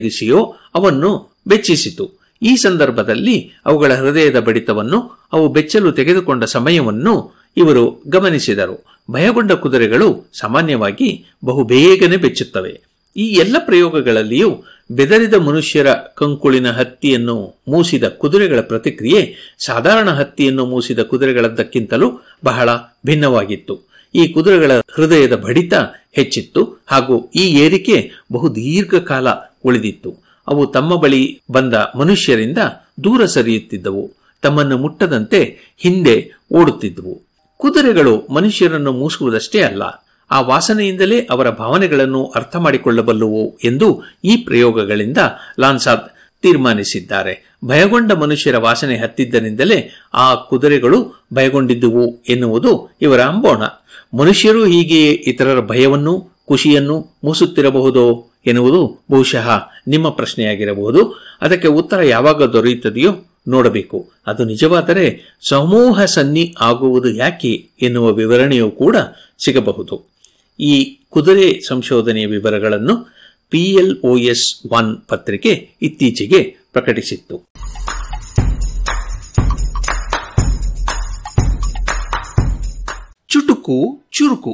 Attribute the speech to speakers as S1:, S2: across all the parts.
S1: ಗಿಸಿಯೋ ಅವನ್ನು ಬೆಚ್ಚಿಸಿತು ಈ ಸಂದರ್ಭದಲ್ಲಿ ಅವುಗಳ ಹೃದಯದ ಬಡಿತವನ್ನು ಅವು ಬೆಚ್ಚಲು ತೆಗೆದುಕೊಂಡ ಸಮಯವನ್ನು ಇವರು ಗಮನಿಸಿದರು ಭಯಗೊಂಡ ಕುದುರೆಗಳು ಸಾಮಾನ್ಯವಾಗಿ ಬಹು ಬೇಗನೆ ಬೆಚ್ಚುತ್ತವೆ ಈ ಎಲ್ಲ ಪ್ರಯೋಗಗಳಲ್ಲಿಯೂ ಬೆದರಿದ ಮನುಷ್ಯರ ಕಂಕುಳಿನ ಹತ್ತಿಯನ್ನು ಮೂಸಿದ ಕುದುರೆಗಳ ಪ್ರತಿಕ್ರಿಯೆ ಸಾಧಾರಣ ಹತ್ತಿಯನ್ನು ಮೂಸಿದ ಕುದುರೆಗಳದ್ದಕ್ಕಿಂತಲೂ ಬಹಳ ಭಿನ್ನವಾಗಿತ್ತು ಈ ಕುದುರೆಗಳ ಹೃದಯದ ಬಡಿತ ಹೆಚ್ಚಿತ್ತು ಹಾಗೂ ಈ ಏರಿಕೆ ಬಹು ದೀರ್ಘಕಾಲ ಉಳಿದಿತ್ತು ಅವು ತಮ್ಮ ಬಳಿ ಬಂದ ಮನುಷ್ಯರಿಂದ ದೂರ ಸರಿಯುತ್ತಿದ್ದವು ತಮ್ಮನ್ನು ಮುಟ್ಟದಂತೆ ಹಿಂದೆ ಓಡುತ್ತಿದ್ದವು ಕುದುರೆಗಳು ಮನುಷ್ಯರನ್ನು ಮೂಸುವುದಷ್ಟೇ ಅಲ್ಲ ಆ ವಾಸನೆಯಿಂದಲೇ ಅವರ ಭಾವನೆಗಳನ್ನು ಅರ್ಥ ಮಾಡಿಕೊಳ್ಳಬಲ್ಲುವು ಎಂದು ಈ ಪ್ರಯೋಗಗಳಿಂದ ಲಾನ್ಸಾದ್ ತೀರ್ಮಾನಿಸಿದ್ದಾರೆ ಭಯಗೊಂಡ ಮನುಷ್ಯರ ವಾಸನೆ ಹತ್ತಿದ್ದರಿಂದಲೇ ಆ ಕುದುರೆಗಳು ಭಯಗೊಂಡಿದ್ದುವು ಎನ್ನುವುದು ಇವರ ಅಂಬೋಣ ಮನುಷ್ಯರು ಹೀಗೆಯೇ ಇತರರ ಭಯವನ್ನು ಖುಷಿಯನ್ನು ಮೂಸುತ್ತಿರಬಹುದೋ ಎನ್ನುವುದು ಬಹುಶಃ ನಿಮ್ಮ ಪ್ರಶ್ನೆಯಾಗಿರಬಹುದು ಅದಕ್ಕೆ ಉತ್ತರ ಯಾವಾಗ ದೊರೆಯುತ್ತದೆಯೋ ನೋಡಬೇಕು ಅದು ನಿಜವಾದರೆ ಸಮೂಹ ಸನ್ನಿ ಆಗುವುದು ಯಾಕೆ ಎನ್ನುವ ವಿವರಣೆಯೂ ಕೂಡ ಸಿಗಬಹುದು ಈ ಕುದುರೆ ಸಂಶೋಧನೆಯ ವಿವರಗಳನ್ನು ಪಿಎಲ್ಒಎಸ್ ಒನ್ ಪತ್ರಿಕೆ ಇತ್ತೀಚೆಗೆ ಪ್ರಕಟಿಸಿತ್ತು ಚುಟುಕು ಚುರುಕು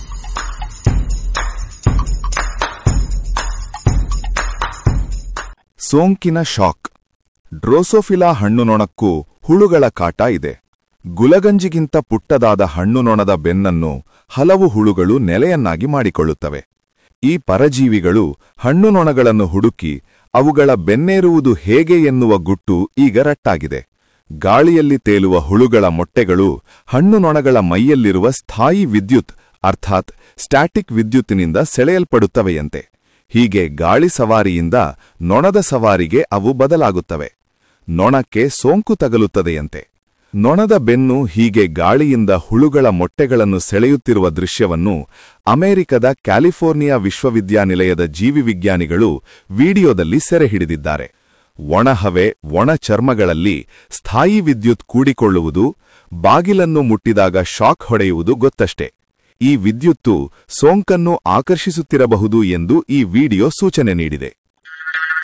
S2: ಸೋಂಕಿನ ಶಾಕ್ ಡ್ರೋಸೋಫಿಲಾ ಹಣ್ಣುನೊಣಕ್ಕೂ ಹುಳುಗಳ ಕಾಟ ಇದೆ ಗುಲಗಂಜಿಗಿಂತ ಪುಟ್ಟದಾದ ಹಣ್ಣುನೊಣದ ಬೆನ್ನನ್ನು ಹಲವು ಹುಳುಗಳು ನೆಲೆಯನ್ನಾಗಿ ಮಾಡಿಕೊಳ್ಳುತ್ತವೆ ಈ ಪರಜೀವಿಗಳು ಹಣ್ಣುನೊಣಗಳನ್ನು ಹುಡುಕಿ ಅವುಗಳ ಬೆನ್ನೇರುವುದು ಹೇಗೆ ಎನ್ನುವ ಗುಟ್ಟು ಈಗ ರಟ್ಟಾಗಿದೆ ಗಾಳಿಯಲ್ಲಿ ತೇಲುವ ಹುಳುಗಳ ಮೊಟ್ಟೆಗಳು ಹಣ್ಣುನೊಣಗಳ ಮೈಯಲ್ಲಿರುವ ಸ್ಥಾಯಿ ವಿದ್ಯುತ್ ಅರ್ಥಾತ್ ಸ್ಟ್ಯಾಟಿಕ್ ವಿದ್ಯುತ್ತಿನಿಂದ ಸೆಳೆಯಲ್ಪಡುತ್ತವೆಯಂತೆ ಹೀಗೆ ಗಾಳಿ ಸವಾರಿಯಿಂದ ನೊಣದ ಸವಾರಿಗೆ ಅವು ಬದಲಾಗುತ್ತವೆ ನೊಣಕ್ಕೆ ಸೋಂಕು ತಗಲುತ್ತದೆಯಂತೆ ನೊಣದ ಬೆನ್ನು ಹೀಗೆ ಗಾಳಿಯಿಂದ ಹುಳುಗಳ ಮೊಟ್ಟೆಗಳನ್ನು ಸೆಳೆಯುತ್ತಿರುವ ದೃಶ್ಯವನ್ನು ಅಮೆರಿಕದ ಕ್ಯಾಲಿಫೋರ್ನಿಯಾ ವಿಶ್ವವಿದ್ಯಾನಿಲಯದ ಜೀವಿವಿಜ್ಞಾನಿಗಳು ವಿಡಿಯೋದಲ್ಲಿ ಸೆರೆಹಿಡಿದಿದ್ದಾರೆ ಒಣಹವೆ ಒಣ ಚರ್ಮಗಳಲ್ಲಿ ಸ್ಥಾಯಿ ವಿದ್ಯುತ್ ಕೂಡಿಕೊಳ್ಳುವುದು ಬಾಗಿಲನ್ನು ಮುಟ್ಟಿದಾಗ ಶಾಕ್ ಹೊಡೆಯುವುದು ಗೊತ್ತಷ್ಟೇ ಈ ವಿದ್ಯುತ್ತು ಸೋಂಕನ್ನು ಆಕರ್ಷಿಸುತ್ತಿರಬಹುದು ಎಂದು ಈ ವಿಡಿಯೋ ಸೂಚನೆ ನೀಡಿದೆ